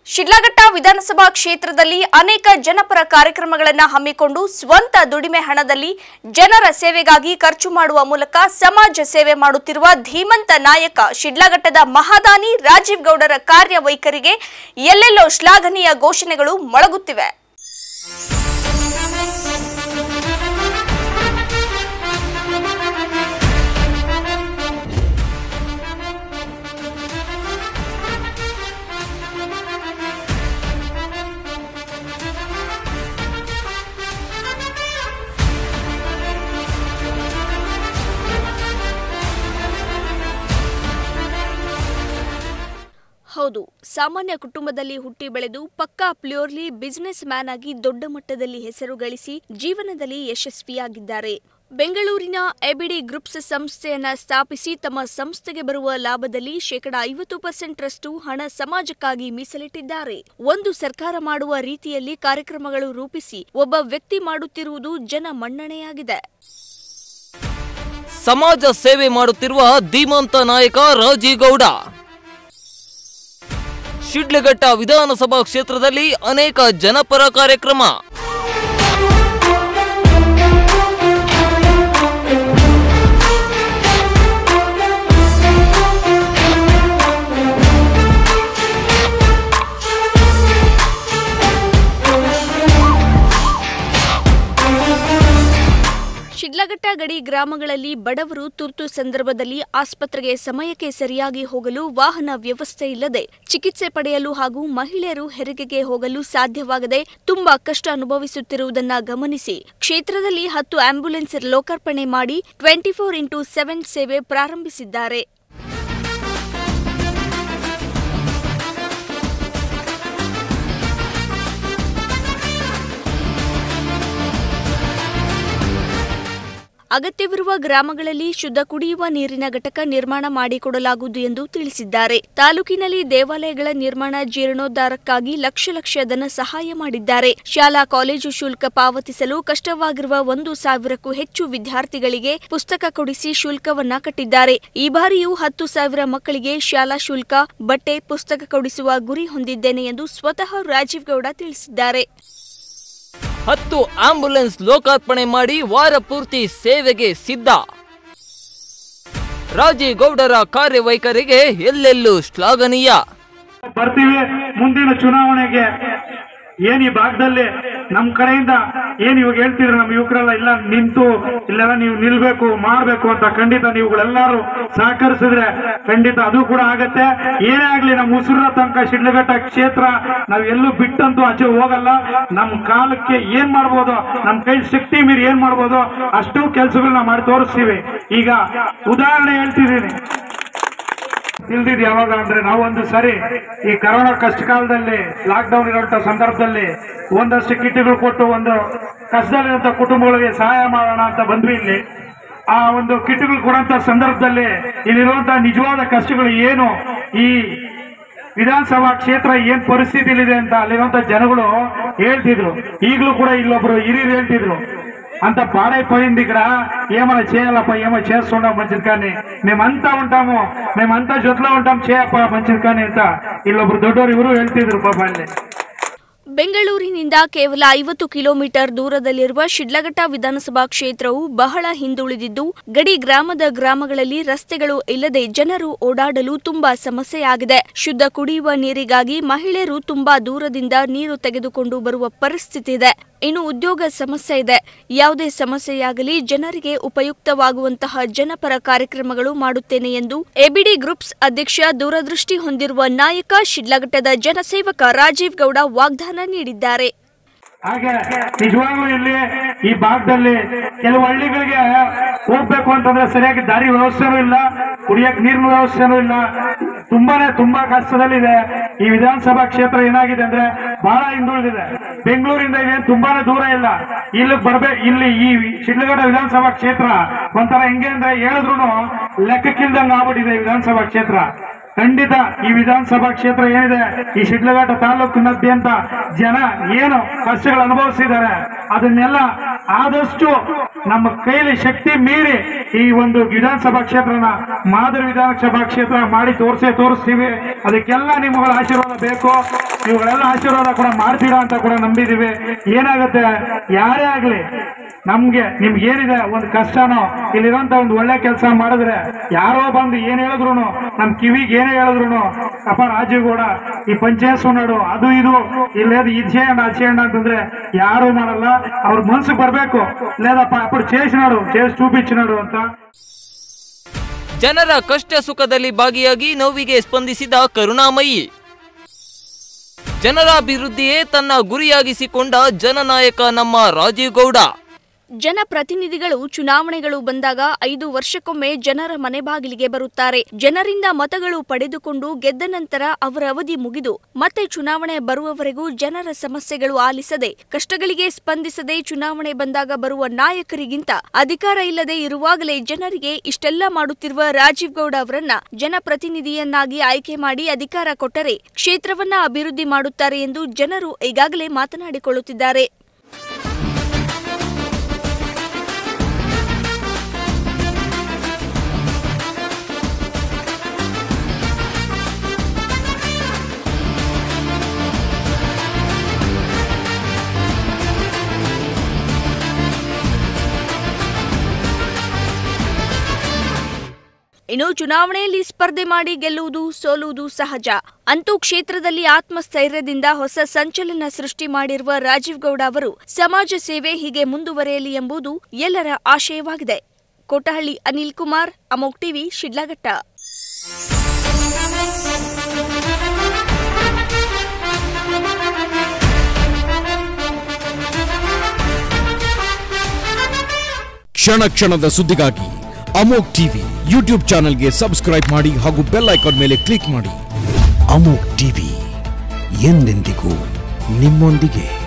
ಶಿಡ್ಲಘಟ್ಟ ವಿಧಾನಸಭಾ ಕ್ಷೇತ್ರದಲ್ಲಿ ಅನೇಕ ಜನಪರ ಕಾರ್ಯಕ್ರಮಗಳನ್ನು ಹಮ್ಮಿಕೊಂಡು ಸ್ವಂತ ದುಡಿಮೆ ಹಣದಲ್ಲಿ ಜನರ ಸೇವೆಗಾಗಿ ಖರ್ಚು ಮಾಡುವ ಮೂಲಕ ಸಮಾಜ ಸೇವೆ ಮಾಡುತ್ತಿರುವ ಧೀಮಂತ ನಾಯಕ ಶಿಡ್ಲಘಟ್ಟದ ಮಹಾದಾನಿ ರಾಜೀವ್ ಗೌಡರ ಕಾರ್ಯವೈಖರಿಗೆ ಎಲ್ಲೆಲ್ಲೋ ಶ್ಲಾಘನೀಯ ಘೋಷಣೆಗಳು ಮೊಳಗುತ್ತಿವೆ ಹೌದು ಸಾಮಾನ್ಯ ಕುಟುಂಬದಲ್ಲಿ ಹುಟ್ಟಿ ಬೆಳೆದು ಪಕ್ಕಾ ಪ್ಯೂರ್ಲಿ ಬಿಸಿನೆಸ್ ಮ್ಯಾನ್ ಆಗಿ ದೊಡ್ಡ ಮಟ್ಟದಲ್ಲಿ ಹೆಸರು ಗಳಿಸಿ ಜೀವನದಲ್ಲಿ ಯಶಸ್ವಿಯಾಗಿದ್ದಾರೆ ಬೆಂಗಳೂರಿನ ಎಬಿಡಿ ಗ್ರೂಪ್ಸ್ ಸಂಸ್ಥೆಯನ್ನ ಸ್ಥಾಪಿಸಿ ತಮ್ಮ ಸಂಸ್ಥೆಗೆ ಬರುವ ಲಾಭದಲ್ಲಿ ಶೇಕಡಾ ಐವತ್ತು ಪರ್ಸೆಂಟ್ರಷ್ಟು ಹಣ ಸಮಾಜಕ್ಕಾಗಿ ಮೀಸಲಿಟ್ಟಿದ್ದಾರೆ ಒಂದು ಸರ್ಕಾರ ಮಾಡುವ ರೀತಿಯಲ್ಲಿ ಕಾರ್ಯಕ್ರಮಗಳು ರೂಪಿಸಿ ಒಬ್ಬ ವ್ಯಕ್ತಿ ಮಾಡುತ್ತಿರುವುದು ಜನ ಮನ್ನಣೆಯಾಗಿದೆ ಸಮಾಜ ಸೇವೆ ಮಾಡುತ್ತಿರುವ ಧೀಮಂತ ನಾಯಕ ರಾಜೀವ್ ಗೌಡ ಶಿಡ್ಲಘಟ್ಟ ವಿಧಾನಸಭಾ ಕ್ಷೇತ್ರದಲ್ಲಿ ಅನೇಕ ಜನಪರ ಕಾರ್ಯಕ್ರಮ ಶಿಡ್ಲಘಟ್ಟ ಗಡಿ ಗ್ರಾಮಗಳಲ್ಲಿ ಬಡವರು ತುರ್ತು ಸಂದರ್ಭದಲ್ಲಿ ಆಸ್ಪತ್ರೆಗೆ ಸಮಯಕ್ಕೆ ಸರಿಯಾಗಿ ಹೋಗಲು ವಾಹನ ವ್ಯವಸ್ಥೆ ಇಲ್ಲದೆ ಚಿಕಿತ್ಸೆ ಪಡೆಯಲು ಹಾಗೂ ಮಹಿಳೆಯರು ಹೆರಿಗೆಗೆ ಹೋಗಲು ಸಾಧ್ಯವಾಗದೆ ತುಂಬಾ ಕಷ್ಟ ಅನುಭವಿಸುತ್ತಿರುವುದನ್ನ ಗಮನಿಸಿ ಕ್ಷೇತ್ರದಲ್ಲಿ ಹತ್ತು ಆಂಬ್ಯುಲೆನ್ಸ್ ಲೋಕಾರ್ಪಣೆ ಮಾಡಿ ಟ್ವೆಂಟಿ ಫೋರ್ ಇಂಟು ಸೆವೆನ್ ಸೇವೆ ಪ್ರಾರಂಭಿಸಿದ್ದಾರೆ ಅಗತ್ಯವಿರುವ ಗ್ರಾಮಗಳಲ್ಲಿ ಶುದ್ಧ ಕುಡಿಯುವ ನೀರಿನ ಘಟಕ ನಿರ್ಮಾಣ ಮಾಡಿಕೊಡಲಾಗುವುದು ಎಂದು ತಿಳಿಸಿದ್ದಾರೆ ತಾಲೂಕಿನಲ್ಲಿ ದೇವಾಲಯಗಳ ನಿರ್ಮಾಣ ಜೀರ್ಣೋದ್ಧಾರಕ್ಕಾಗಿ ಲಕ್ಷ ಲಕ್ಷ ಧನ ಸಹಾಯ ಮಾಡಿದ್ದಾರೆ ಶಾಲಾ ಕಾಲೇಜು ಶುಲ್ಕ ಪಾವತಿಸಲು ಕಷ್ಟವಾಗಿರುವ ಒಂದು ಸಾವಿರಕ್ಕೂ ಹೆಚ್ಚು ವಿದ್ಯಾರ್ಥಿಗಳಿಗೆ ಪುಸ್ತಕ ಕೊಡಿಸಿ ಶುಲ್ಕವನ್ನ ಕಟ್ಟಿದ್ದಾರೆ ಈ ಬಾರಿಯೂ ಹತ್ತು ಸಾವಿರ ಮಕ್ಕಳಿಗೆ ಶಾಲಾ ಶುಲ್ಕ ಬಟ್ಟೆ ಪುಸ್ತಕ ಕೊಡಿಸುವ ಗುರಿ ಹೊಂದಿದ್ದೇನೆ ಎಂದು ಸ್ವತಃ ರಾಜೀವ್ ಗೌಡ ತಿಳಿಸಿದ್ದಾರೆ ಹತ್ತು ಆಂಬ್ಯುಲೆನ್ಸ್ ಲೋಕಾರ್ಪಣೆ ಮಾಡಿ ವಾರ ಪೂರ್ತಿ ಸೇವೆಗೆ ಸಿದ್ಧ ರಾಜೀವ್ ಗೌಡರ ಕಾರ್ಯವೈಖರಿಗೆ ಎಲ್ಲೆಲ್ಲೂ ಶ್ಲಾಘನೀಯ ಬರ್ತೀವಿ ಮುಂದಿನ ಚುನಾವಣೆಗೆ ಏನ್ ಈ ಭಾಗದಲ್ಲಿ ನಮ್ ಕಡೆಯಿಂದ ಏನ್ ಇವಾಗ ಹೇಳ್ತಿದ್ರು ನಮ್ಮ ಯುವಕರೆಲ್ಲ ಇಲ್ಲ ನಿಂತು ಇಲ್ಲೆಲ್ಲ ನೀವು ನಿಲ್ಬೇಕು ಮಾಡ್ಬೇಕು ಅಂತ ಖಂಡಿತ ನೀವುಗಳೆಲ್ಲರೂ ಸಹಕರಿಸಿದ್ರೆ ಖಂಡಿತ ಅದು ಕೂಡ ಆಗತ್ತೆ ಏನೇ ಆಗ್ಲಿ ನಮ್ಮ ಉಸಿರ ತನಕ ಶಿಡ್ಲಘಟ್ಟ ಕ್ಷೇತ್ರ ನಾವ್ ಎಲ್ಲೂ ಬಿಟ್ಟಂತೂ ಆಚೆ ಹೋಗಲ್ಲ ನಮ್ ಕಾಲಕ್ಕೆ ಏನ್ ಮಾಡ್ಬೋದು ನಮ್ ಕೈ ಶಕ್ತಿ ಮೀರಿ ಏನ್ ಮಾಡ್ಬೋದು ಅಷ್ಟು ಕೆಲಸಗಳನ್ನ ಮಾಡಿ ತೋರಿಸ್ತೀವಿ ಈಗ ಉದಾಹರಣೆ ಹೇಳ್ತಿದ್ದೀನಿ ಇಲ್ದಿದ್ ಯಾವಾಗ ಅಂದ್ರೆ ನಾವು ಒಂದು ಸರಿ ಈ ಕರೋನಾ ಕಷ್ಟ ಕಾಲದಲ್ಲಿ ಲಾಕ್ ಡೌನ್ ಇರುವಂತ ಸಂದರ್ಭದಲ್ಲಿ ಒಂದಷ್ಟು ಕಿಟ್ಗಳು ಕೊಟ್ಟು ಒಂದು ಕಷ್ಟದಲ್ಲಿರುವಂತ ಕುಟುಂಬಗಳಿಗೆ ಸಹಾಯ ಮಾಡೋಣ ಅಂತ ಬಂದ್ವಿ ಇಲ್ಲಿ ಆ ಒಂದು ಕಿಟ್ಗಳು ಕೊಡುವಂತ ಸಂದರ್ಭದಲ್ಲಿ ಇಲ್ಲಿರುವಂತ ನಿಜವಾದ ಕಷ್ಟಗಳು ಏನು ಈ ವಿಧಾನಸಭಾ ಕ್ಷೇತ್ರ ಏನ್ ಪರಿಸ್ಥಿತಿಲಿದೆ ಅಂತ ಅಲ್ಲಿರುವಂತ ಜನಗಳು ಹೇಳ್ತಿದ್ರು ಈಗಲೂ ಕೂಡ ಇಲ್ಲೊಬ್ರು ಹಿರಿಯರು ಹೇಳ್ತಿದ್ರು అంత పాడైపోయింది ఇక్కడ ఏమైనా చేయాలప్ప ఏమో చేస్తుండం మంచిది కానీ మేమంతా ఉంటాము మేమంతా జొట్లో ఉంటాం చేయప్ప మంచిది కానీ ಅಂತ ಇಲ್ಲೊಬ್ರು ದೊಡ್ಡವರು ಇವರು ಹೇಳ್ತಿದ್ರು ಪಾಪ ಅಲ್ಲಿ ಬೆಂಗಳೂರಿನಿಂದ ಕೇವಲ ಐವತ್ತು ಕಿಲೋಮೀಟರ್ ದೂರದಲ್ಲಿರುವ ಶಿಡ್ಲಘಟ್ಟ ವಿಧಾನಸಭಾ ಕ್ಷೇತ್ರವು ಬಹಳ ಹಿಂದುಳಿದಿದ್ದು ಗಡಿ ಗ್ರಾಮದ ಗ್ರಾಮಗಳಲ್ಲಿ ರಸ್ತೆಗಳು ಇಲ್ಲದೆ ಜನರು ಓಡಾಡಲು ತುಂಬಾ ಸಮಸ್ಯೆಯಾಗಿದೆ ಶುದ್ಧ ಕುಡಿಯುವ ನೀರಿಗಾಗಿ ಮಹಿಳೆಯರು ತುಂಬಾ ದೂರದಿಂದ ನೀರು ತೆಗೆದುಕೊಂಡು ಬರುವ ಪರಿಸ್ಥಿತಿ ಇದೆ ಇನ್ನು ಉದ್ಯೋಗ ಸಮಸ್ಯೆ ಇದೆ ಯಾವುದೇ ಸಮಸ್ಯೆಯಾಗಲಿ ಜನರಿಗೆ ಉಪಯುಕ್ತವಾಗುವಂತಹ ಜನಪರ ಕಾರ್ಯಕ್ರಮಗಳು ಮಾಡುತ್ತೇನೆ ಎಂದು ಎಬಿಡಿ ಗ್ರೂಪ್ಸ್ ಅಧ್ಯಕ್ಷ ದೂರದೃಷ್ಟಿ ಹೊಂದಿರುವ ನಾಯಕ ಶಿಡ್ಲಘಟ್ಟದ ಜನಸೇವಕ ರಾಜೀವ್ ಗೌಡ ವಾಗ್ದಾನ ನೀಡಿದ್ದಾರೆ ಹಾಗೆ ನಿಜವಾಗ್ಲೂ ಇಲ್ಲಿ ಈ ಭಾಗದಲ್ಲಿ ಕೆಲವು ಹಳ್ಳಿಗಳಿಗೆ ಹೋಗ್ಬೇಕು ಅಂತಂದ್ರೆ ಸರಿಯಾಗಿ ದಾರಿ ವ್ಯವಸ್ಥೆನೂ ಇಲ್ಲ ಕುಡಿಯಕ್ ನೀರಿನ ವ್ಯವಸ್ಥೆನೂ ಇಲ್ಲ ತುಂಬಾನೇ ತುಂಬಾ ಕಷ್ಟದಲ್ಲಿದೆ ಈ ವಿಧಾನಸಭಾ ಕ್ಷೇತ್ರ ಏನಾಗಿದೆ ಅಂದ್ರೆ ಬಹಳ ಹಿಂದುಳಿದಿದೆ ಬೆಂಗಳೂರಿಂದ ಇದೇನು ತುಂಬಾನೇ ದೂರ ಇಲ್ಲ ಇಲ್ಲಿ ಬರ್ಬೇಕು ಇಲ್ಲಿ ಈ ಶಿಡ್ಲಘಟ್ಟ ವಿಧಾನಸಭಾ ಕ್ಷೇತ್ರ ಒಂಥರ ಹೆಂಗೆ ಅಂದ್ರೆ ಹೇಳಿದ್ರು ಲೆಕ್ಕಕ್ಕಿಲ್ದಂಗೆ ಆಗ್ಬಿಟ್ಟಿದೆ ಈ ವಿಧಾನಸಭಾ ಕ್ಷೇತ್ರ ಖಂಡಿತ ಈ ವಿಧಾನಸಭಾ ಕ್ಷೇತ್ರ ಏನಿದೆ ಈ ಶಿಡ್ಲಘಟ್ಟ ತಾಲೂಕಿನಾದ್ಯಂತ ಜನ ಏನು ಕಷ್ಟಗಳು ಅನುಭವಿಸಿದ್ದಾರೆ ಅದನ್ನೆಲ್ಲ ಆದಷ್ಟು ನಮ್ಮ ಕೈಲಿ ಶಕ್ತಿ ಮೀರಿ ಈ ಒಂದು ವಿಧಾನಸಭಾ ಕ್ಷೇತ್ರನ ಮಾದರಿ ವಿಧಾನಸಭಾ ಕ್ಷೇತ್ರ ಮಾಡಿ ತೋರಿಸೇ ತೋರಿಸ್ತೀವಿ ಅದಕ್ಕೆಲ್ಲ ನಿಮ್ಮಗಳ ಆಶೀರ್ವಾದ ಬೇಕು ಇವುಗಳೆಲ್ಲ ಆಶೀರ್ವಾದ ಕೂಡ ಮಾಡ್ತೀರಾ ಅಂತ ಕೂಡ ನಂಬಿದೀವಿ ಏನಾಗುತ್ತೆ ಯಾರೇ ಆಗ್ಲಿ ನಮ್ಗೆ ನಿಮ್ಗೆ ಏನಿದೆ ಒಂದು ಕಷ್ಟನೋ ಇಲ್ಲಿರೋಂತ ಒಂದು ಒಳ್ಳೆ ಕೆಲಸ ಮಾಡಿದ್ರೆ ಯಾರೋ ಬಂದು ಏನ್ ಹೇಳಿದ್ರು ನಮ್ ಕಿವಿಗೆ ಏನೇ ಹೇಳಿದ್ರು ಅಪ್ಪ ರಾಜೀವ್ಗೌಡ ಈ ಪಂಚಾಯತ್ ನೋಡು ಅದು ಇದು ಇಲ್ಲೇದು ಇದು చేయండి ಅದು చేయండి ಅಂತಂದ್ರೆ ಯಾರು ಮಾಡಲ್ಲ ಅವ್ರ ಮನ್ಸಿಗೆ ಬರ್ಬೇಕು లేదಪ್ಪ అప్పుడు చేసినాడు చేసి చూపించినాడు ಅಂತ ಜನರ ಕಷ್ಟ ಸುಖದಲ್ಲಿ ಭಾಗಿಯಾಗಿ ನೋವಿಗೆ ಸ್ಪಂದಿಸಿದ ಕರುಣಾಮಯಿ ಜನರ ಅಭಿವೃದ್ಧಿಯೇ ತನ್ನ ಗುರಿಯಾಗಿಸಿಕೊಂಡ ಜನನಾಯಕ ನಮ್ಮ ರಾಜೀವ್ ಗೌಡ ಜನಪ್ರತಿನಿಧಿಗಳು ಚುನಾವಣೆಗಳು ಬಂದಾಗ ಐದು ವರ್ಷಕ್ಕೊಮ್ಮೆ ಜನರ ಮನೆ ಬಾಗಿಲಿಗೆ ಬರುತ್ತಾರೆ ಜನರಿಂದ ಮತಗಳು ಪಡೆದುಕೊಂಡು ಗೆದ್ದ ನಂತರ ಅವರ ಅವಧಿ ಮುಗಿದು ಮತ್ತೆ ಚುನಾವಣೆ ಬರುವವರೆಗೂ ಜನರ ಸಮಸ್ಯೆಗಳು ಆಲಿಸದೆ ಕಷ್ಟಗಳಿಗೆ ಸ್ಪಂದಿಸದೆ ಚುನಾವಣೆ ಬಂದಾಗ ಬರುವ ನಾಯಕರಿಗಿಂತ ಅಧಿಕಾರ ಇಲ್ಲದೆ ಇರುವಾಗಲೇ ಜನರಿಗೆ ಇಷ್ಟೆಲ್ಲ ಮಾಡುತ್ತಿರುವ ರಾಜೀವ್ ಗೌಡ ಅವರನ್ನ ಜನಪ್ರತಿನಿಧಿಯನ್ನಾಗಿ ಆಯ್ಕೆ ಮಾಡಿ ಅಧಿಕಾರ ಕೊಟ್ಟರೆ ಕ್ಷೇತ್ರವನ್ನ ಅಭಿವೃದ್ಧಿ ಮಾಡುತ್ತಾರೆ ಎಂದು ಜನರು ಈಗಾಗಲೇ ಮಾತನಾಡಿಕೊಳ್ಳುತ್ತಿದ್ದಾರೆ ಇನ್ನು ಚುನಾವಣೆಯಲ್ಲಿ ಸ್ಪರ್ಧೆ ಮಾಡಿ ಗೆಲ್ಲುವುದು ಸೋಲುವುದು ಸಹಜ ಅಂತೂ ಕ್ಷೇತ್ರದಲ್ಲಿ ಆತ್ಮಸ್ಥೈರ್ಯದಿಂದ ಹೊಸ ಸಂಚಲನ ಸೃಷ್ಟಿ ಮಾಡಿರುವ ರಾಜೀವ್ ಗೌಡ ಅವರು ಸಮಾಜ ಸೇವೆ ಹೀಗೆ ಮುಂದುವರೆಯಲಿ ಎಂಬುದು ಎಲ್ಲರ ಆಶಯವಾಗಿದೆ ಕೋಟಹಳ್ಳಿ ಅನಿಲ್ ಕುಮಾರ್ ಅಮೋಕ್ ಟಿವಿ ಶಿಡ್ಲಘಟ್ಟ ಕ್ಷಣ ಕ್ಷಣದ ಸುದ್ದಿಗಾಗಿ ಅಮೋಕ್ ಟಿವಿ ಯೂಟ್ಯೂಬ್ ಚಾನೆಲ್ಗೆ ಸಬ್ಸ್ಕ್ರೈಬ್ ಮಾಡಿ ಹಾಗೂ ಬೆಲ್ ಐಕಾನ್ ಮೇಲೆ ಕ್ಲಿಕ್ ಮಾಡಿ ಅಮೋಕ್ ಟಿವಿ ಎಂದೆಂದಿಗೂ ನಿಮ್ಮೊಂದಿಗೆ